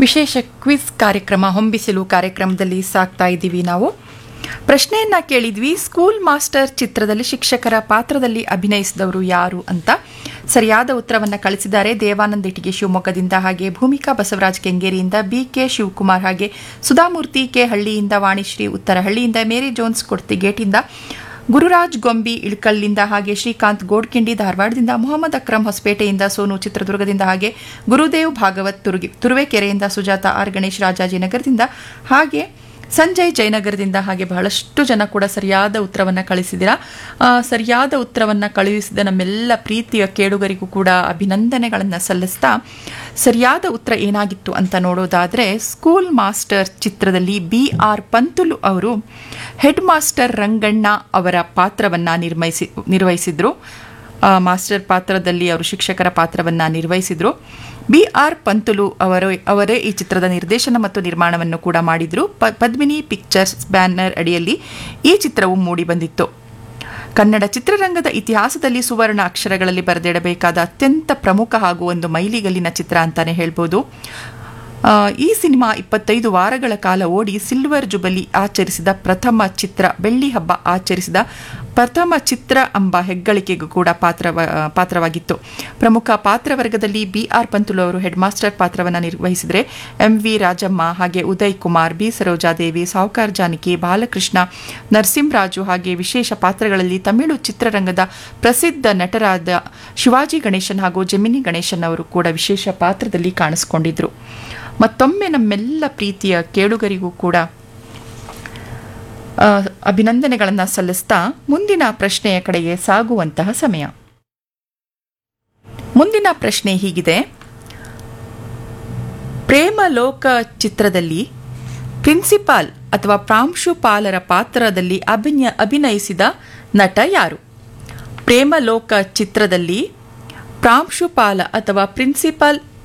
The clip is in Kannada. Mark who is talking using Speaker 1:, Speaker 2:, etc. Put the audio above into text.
Speaker 1: ವಿಶೇಷ ಕ್ವಿಜ್ ಕಾರ್ಯಕ್ರಮ ಹೊಂಬಿಸಿಲು ಕಾರ್ಯಕ್ರಮದಲ್ಲಿ ಸಾಕ್ತಾ ಇದ್ದೀವಿ ನಾವು ಪ್ರಶ್ನೆಯನ್ನ ಕೇಳಿದ್ವಿ ಸ್ಕೂಲ್ ಮಾಸ್ಟರ್ ಚಿತ್ರದಲ್ಲಿ ಶಿಕ್ಷಕರ ಪಾತ್ರದಲ್ಲಿ ಅಭಿನಯಿಸಿದವರು ಯಾರು ಅಂತ ಸರಿಯಾದ ಉತ್ತರವನ್ನ ಕಳಿಸಿದ್ದಾರೆ ದೇವಾನಂದ್ ಇಟಿಗೆ ಶಿವಮೊಗ್ಗದಿಂದ ಹಾಗೆ ಭೂಮಿಕಾ ಬಸವರಾಜ್ ಕೆಂಗೇರಿಯಿಂದ ಬಿ ಕೆ ಶಿವಕುಮಾರ್ ಹಾಗೆ ಸುಧಾಮೂರ್ತಿ ಕೆ ಹಳ್ಳಿಯಿಂದ ವಾಣಿಶ್ರೀ ಉತ್ತರಹಳ್ಳಿಯಿಂದ ಮೇರಿ ಜೋನ್ಸ್ ಕೊಡ್ತಿಗೇಟಿಂದ ಗುರುರಾಜ್ ಗೊಂಬಿ ಇಳ್ಕಲ್ಲಿಂದ ಹಾಗೆ ಶ್ರೀಕಾಂತ್ ಗೋಡ್ಕಿಂಡಿ ಧಾರವಾಡದಿಂದ ಮೊಹಮ್ಮದ್ ಅಕ್ರಮ್ ಹೊಸಪೇಟೆಯಿಂದ ಸೋನು ಚಿತ್ರದುರ್ಗದಿಂದ ಹಾಗೆ ಗುರುದೇವ್ ಭಾಗವತ್ ತುರುಗಿ ತುರುವೇಕೆರೆಯಿಂದ ಸುಜಾತ ಆರ್ ಗಣೇಶ್ ರಾಜಾಜಿನಗರದಿಂದ ಹಾಗೆ ಸಂಜಯ್ ಜಯನಗರದಿಂದ ಹಾಗೆ ಬಹಳಷ್ಟು ಜನ ಕೂಡ ಸರಿಯಾದ ಉತ್ತರವನ್ನು ಕಳಿಸಿದ್ದೀರಾ ಆ, ಸರಿಯಾದ ಉತ್ತರವನ್ನು ಕಳುಹಿಸಿದ ನಮ್ಮೆಲ್ಲ ಪ್ರೀತಿಯ ಕೇಳುಗರಿಗೂ ಕೂಡ ಅಭಿನಂದನೆಗಳನ್ನು ಸಲ್ಲಿಸ್ತಾ ಸರಿಯಾದ ಉತ್ತರ ಏನಾಗಿತ್ತು ಅಂತ ನೋಡೋದಾದರೆ ಸ್ಕೂಲ್ ಮಾಸ್ಟರ್ ಚಿತ್ರದಲ್ಲಿ ಬಿ ಆರ್ ಪಂತುಲು ಅವರು ಹೆಡ್ ಮಾಸ್ಟರ್ ರಂಗಣ್ಣ ಅವರ ಪಾತ್ರವನ್ನು ನಿರ್ವಹಿಸಿ ನಿರ್ವಹಿಸಿದ್ರು ಆ, ಮಾಸ್ಟರ್ ಪಾತ್ರದಲ್ಲಿ ಅವರು ಶಿಕ್ಷಕರ ಪಾತ್ರವನ್ನು ನಿರ್ವಹಿಸಿದ್ರು ಬಿ ಆರ್ ಪಂತುಲು ಅವರು ಅವರೇ ಈ ಚಿತ್ರದ ನಿರ್ದೇಶನ ಮತ್ತು ನಿರ್ಮಾಣವನ್ನು ಕೂಡ ಮಾಡಿದ್ರು ಪ ಪದ್ಮಿನಿ ಪಿಕ್ಚರ್ಸ್ ಬ್ಯಾನರ್ ಅಡಿಯಲ್ಲಿ ಈ ಚಿತ್ರವು ಮೂಡಿಬಂದಿತ್ತು ಕನ್ನಡ ಚಿತ್ರರಂಗದ ಇತಿಹಾಸದಲ್ಲಿ ಸುವರ್ಣ ಅಕ್ಷರಗಳಲ್ಲಿ ಬರೆದಿಡಬೇಕಾದ ಅತ್ಯಂತ ಪ್ರಮುಖ ಹಾಗೂ ಒಂದು ಮೈಲಿಗಲ್ಲಿನ ಚಿತ್ರ ಅಂತಾನೆ ಹೇಳ್ಬೋದು ಆ, ಈ ಸಿನಿಮಾ ಇಪ್ಪತ್ತೈದು ವಾರಗಳ ಕಾಲ ಓಡಿ ಸಿಲ್ವರ್ ಜುಬಲಿ ಆಚರಿಸಿದ ಪ್ರಥಮ ಚಿತ್ರ ಬೆಳ್ಳಿ ಹಬ್ಬ ಆಚರಿಸಿದ ಪ್ರಥಮ ಚಿತ್ರ ಎಂಬ ಹೆಗ್ಗಳಿಕೆಗೂ ಕೂಡ ಪಾತ್ರವ ಪಾತ್ರವಾಗಿತ್ತು ಪ್ರಮುಖ ಪಾತ್ರವರ್ಗದಲ್ಲಿ ಬಿ ಆರ್ ಪಂತುಲು ಅವರು ಹೆಡ್ ಮಾಸ್ಟರ್ ಪಾತ್ರವನ್ನು ನಿರ್ವಹಿಸಿದರೆ ಎಂ ವಿ ರಾಜಮ್ಮ ಹಾಗೆ ಉದಯ್ ಕುಮಾರ್ ಬಿ ಸರೋಜಾದೇವಿ ಸಾವುಕಾರ್ ಜಾನಕಿ ಬಾಲಕೃಷ್ಣ ನರಸಿಂಹರಾಜು ಹಾಗೆ ವಿಶೇಷ ಪಾತ್ರಗಳಲ್ಲಿ ತಮಿಳು ಚಿತ್ರರಂಗದ ಪ್ರಸಿದ್ಧ ನಟರಾದ ಶಿವಾಜಿ ಗಣೇಶನ್ ಹಾಗೂ ಜಮಿನಿ ಗಣೇಶನ್ ಅವರು ಕೂಡ ವಿಶೇಷ ಪಾತ್ರದಲ್ಲಿ ಕಾಣಿಸಿಕೊಂಡಿದ್ರು ಮತ್ತೊಮ್ಮೆ ನಮ್ಮೆಲ್ಲ ಪ್ರೀತಿಯ ಕೇಳುಗರಿಗೂ ಕೂಡ ಆ, ಅಭಿನಂದನೆಗಳನ್ನು ಸಲ್ಲಿಸ್ತಾ ಮುಂದಿನ ಪ್ರಶ್ನೆಯ ಕಡೆಗೆ ಸಾಗುವಂತಹ ಸಮಯ ಮುಂದಿನ ಪ್ರಶ್ನೆ ಹೀಗಿದೆ ಪ್ರೇಮಲೋಕ ಚಿತ್ರದಲ್ಲಿ ಪ್ರಿನ್ಸಿಪಾಲ್ ಅಥವಾ ಪ್ರಾಂಶುಪಾಲರ ಪಾತ್ರದಲ್ಲಿ ಅಭಿನಯ ಅಭಿನಯಿಸಿದ ನಟ ಯಾರು ಪ್ರೇಮಲೋಕ ಚಿತ್ರದಲ್ಲಿ ಪ್ರಾಂಶುಪಾಲ ಅಥವಾ ಪ್ರಿನ್ಸಿಪಾಲ್